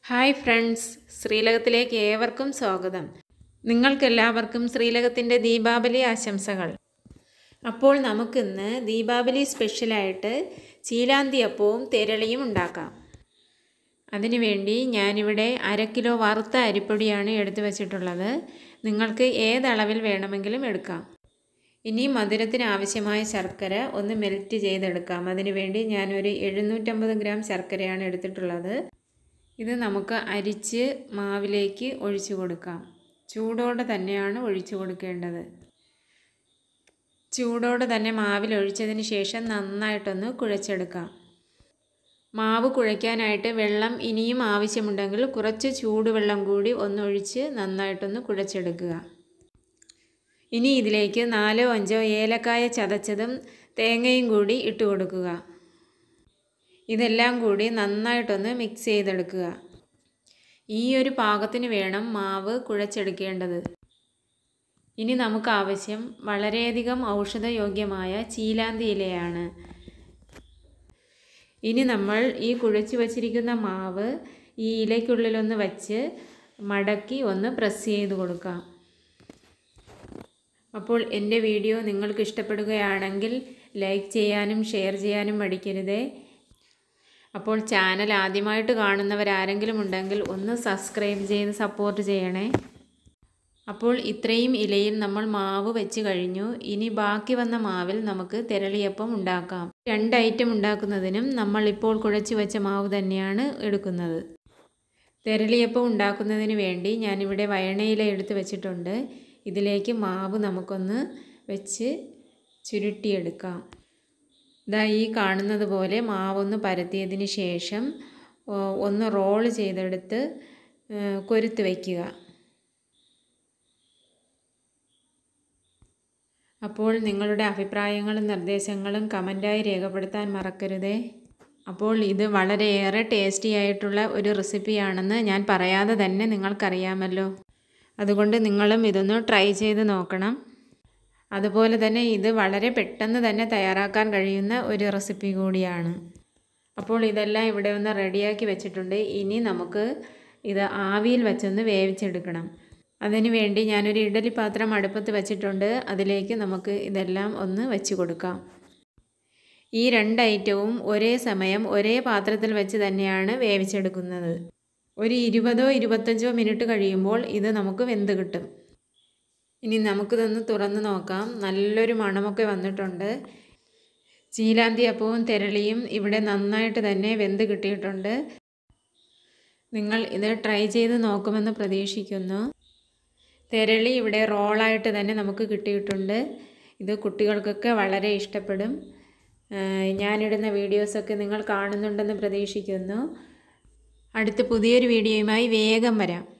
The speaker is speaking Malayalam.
ഹായ് ഫ്രണ്ട്സ് ശ്രീലകത്തിലേക്ക് ഏവർക്കും സ്വാഗതം നിങ്ങൾക്കെല്ലാവർക്കും ശ്രീലകത്തിൻ്റെ ദീപാവലി ആശംസകൾ അപ്പോൾ നമുക്കിന്ന് ദീപാവലി സ്പെഷ്യലായിട്ട് ചീലാന്തി അപ്പവും തെരളിയും ഉണ്ടാക്കാം അതിനുവേണ്ടി ഞാനിവിടെ അര കിലോ വറുത്ത അരിപ്പൊടിയാണ് എടുത്തു വച്ചിട്ടുള്ളത് നിങ്ങൾക്ക് ഏതളവിൽ വേണമെങ്കിലും എടുക്കാം ഇനി മധുരത്തിന് ആവശ്യമായ ശർക്കര ഒന്ന് മെൽറ്റ് ചെയ്തെടുക്കാം അതിനുവേണ്ടി ഞാനൊരു എഴുന്നൂറ്റമ്പത് ഗ്രാം ശർക്കരയാണ് എടുത്തിട്ടുള്ളത് ഇത് നമുക്ക് അരിച്ച് മാവിലേക്ക് ഒഴിച്ചു കൊടുക്കാം ചൂടോടെ തന്നെയാണ് ഒഴിച്ചു കൊടുക്കേണ്ടത് ചൂടോടെ തന്നെ മാവിൽ ഒഴിച്ചതിന് ശേഷം നന്നായിട്ടൊന്ന് കുഴച്ചെടുക്കാം മാവ് കുഴയ്ക്കാനായിട്ട് വെള്ളം ഇനിയും ആവശ്യമുണ്ടെങ്കിൽ കുറച്ച് ചൂടുവെള്ളം കൂടി ഒന്നൊഴിച്ച് നന്നായിട്ടൊന്ന് കുഴച്ചെടുക്കുക ഇനി ഇതിലേക്ക് നാലോ അഞ്ചോ ഏലക്കായ ചതച്ചതും തേങ്ങയും കൂടി ഇട്ട് കൊടുക്കുക ഇതെല്ലാം കൂടി നന്നായിട്ടൊന്ന് മിക്സ് ചെയ്തെടുക്കുക ഈ ഒരു പാകത്തിന് വേണം മാവ് കുഴച്ചെടുക്കേണ്ടത് ഇനി നമുക്ക് ആവശ്യം വളരെയധികം ഔഷധയോഗ്യമായ ചീലാന്തി ഇലയാണ് ഇനി നമ്മൾ ഈ കുഴച്ച് വച്ചിരിക്കുന്ന മാവ് ഈ ഇലയ്ക്കുള്ളിലൊന്ന് വച്ച് മടക്കി ഒന്ന് പ്രസ് ചെയ്ത് കൊടുക്കാം അപ്പോൾ എൻ്റെ വീഡിയോ നിങ്ങൾക്ക് ഇഷ്ടപ്പെടുകയാണെങ്കിൽ ലൈക്ക് ചെയ്യാനും ഷെയർ ചെയ്യാനും മടിക്കരുതേ അപ്പോൾ ചാനൽ ആദ്യമായിട്ട് കാണുന്നവരാരെങ്കിലും ഉണ്ടെങ്കിൽ ഒന്ന് സബ്സ്ക്രൈബ് ചെയ്ത് സപ്പോർട്ട് ചെയ്യണേ അപ്പോൾ ഇത്രയും ഇലയിൽ നമ്മൾ മാവ് വെച്ച് കഴിഞ്ഞു ഇനി ബാക്കി വന്ന മാവിൽ നമുക്ക് തിരളിയപ്പം ഉണ്ടാക്കാം രണ്ട് ഐറ്റം ഉണ്ടാക്കുന്നതിനും നമ്മൾ ഇപ്പോൾ കുഴച്ച് വെച്ച മാവ് തന്നെയാണ് എടുക്കുന്നത് തിരളിയപ്പം ഉണ്ടാക്കുന്നതിന് വേണ്ടി ഞാനിവിടെ വയണയില എടുത്ത് വെച്ചിട്ടുണ്ട് ഇതിലേക്ക് മാവ് നമുക്കൊന്ന് വെച്ച് ചുരുട്ടിയെടുക്കാം ഇതാ ഈ കാണുന്നത് പോലെ മാവൊന്ന് പരത്തിയതിന് ശേഷം ഒന്ന് റോൾ ചെയ്തെടുത്ത് കൊരുത്ത് വയ്ക്കുക അപ്പോൾ നിങ്ങളുടെ അഭിപ്രായങ്ങളും നിർദ്ദേശങ്ങളും കമൻറ്റായി രേഖപ്പെടുത്താൻ മറക്കരുതേ അപ്പോൾ ഇത് വളരെയേറെ ടേസ്റ്റി ആയിട്ടുള്ള ഒരു റെസിപ്പിയാണെന്ന് ഞാൻ പറയാതെ തന്നെ നിങ്ങൾക്കറിയാമല്ലോ അതുകൊണ്ട് നിങ്ങളും ഇതൊന്ന് ട്രൈ ചെയ്ത് നോക്കണം അതുപോലെ തന്നെ ഇത് വളരെ പെട്ടെന്ന് തന്നെ തയ്യാറാക്കാൻ കഴിയുന്ന ഒരു റെസിപ്പി കൂടിയാണ് അപ്പോൾ ഇതെല്ലാം ഇവിടെ ഒന്ന് റെഡിയാക്കി വെച്ചിട്ടുണ്ട് ഇനി നമുക്ക് ഇത് ആവിയിൽ വെച്ചൊന്ന് വേവിച്ചെടുക്കണം അതിനു വേണ്ടി ഞാനൊരു ഇഡലി പാത്രം അടുപ്പത്ത് വെച്ചിട്ടുണ്ട് അതിലേക്ക് നമുക്ക് ഇതെല്ലാം ഒന്ന് വെച്ച് കൊടുക്കാം ഈ രണ്ട് ഐറ്റവും ഒരേ സമയം ഒരേ പാത്രത്തിൽ വെച്ച് തന്നെയാണ് വേവിച്ചെടുക്കുന്നത് ഒരു ഇരുപതോ ഇരുപത്തഞ്ചോ മിനിറ്റ് കഴിയുമ്പോൾ ഇത് നമുക്ക് വെന്ത് കിട്ടും ഇനി നമുക്കിതൊന്ന് തുറന്ന് നോക്കാം നല്ലൊരു മണമൊക്കെ വന്നിട്ടുണ്ട് ചീലാന്തി അപ്പവും തെരളിയും ഇവിടെ നന്നായിട്ട് തന്നെ വെന്ത് കിട്ടിയിട്ടുണ്ട് നിങ്ങൾ ഇത് ട്രൈ ചെയ്ത് നോക്കുമെന്ന് പ്രതീക്ഷിക്കുന്നു തെരളി ഇവിടെ റോളായിട്ട് തന്നെ നമുക്ക് കിട്ടിയിട്ടുണ്ട് ഇത് കുട്ടികൾക്കൊക്കെ വളരെ ഇഷ്ടപ്പെടും ഞാനിടുന്ന വീഡിയോസൊക്കെ നിങ്ങൾ കാണുന്നുണ്ടെന്ന് പ്രതീക്ഷിക്കുന്നു അടുത്ത പുതിയൊരു വീഡിയോയുമായി വേഗം വരാം